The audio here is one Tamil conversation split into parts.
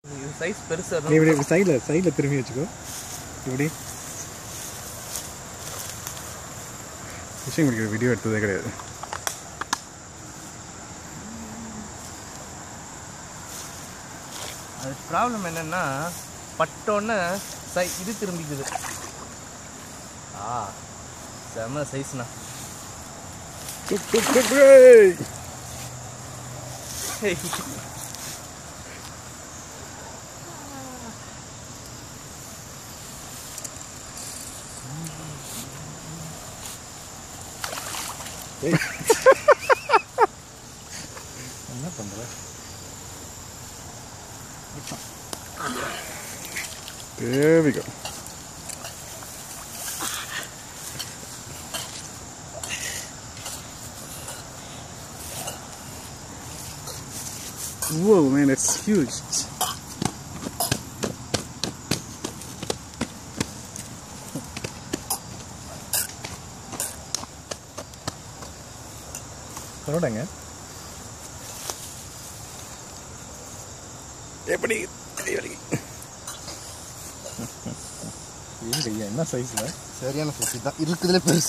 இது சைஸ் பெருசா நீ இப்படி சைடில் சைடில் திரும்பி வச்சுக்கோ இப்படி ஃபிஷிங் பிடிக்கிற வீடியோ எடுத்ததே கிடையாது அது ப்ராப்ளம் என்னன்னா பட்டோன்னே சை இது திரும்பிக்குது ஆ செம சைஸ்ண்ணா குக் குக் குக் ஏய்! என்ன பண்ற There we go. Whoa, man, it's huge. பரவாயில்லைங்க எப்படி ஏங்க என்ன சைஸில் சரியான சைஸ் தான் இருக்குதுல பெருசு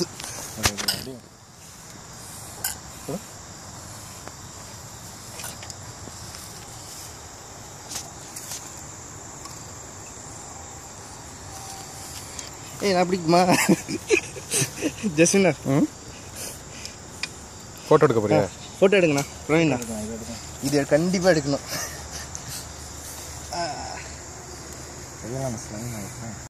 ஏய் நான் அப்படிக்குமா ஜஸ்வினா ம் ஃபோட்டோ எடுக்க போறியா ஃபோட்டோ எடுங்கண்ணா பிரவீண்ணா இது கண்டிப்பாக எடுக்கணும் சரியான ஸ்லைம்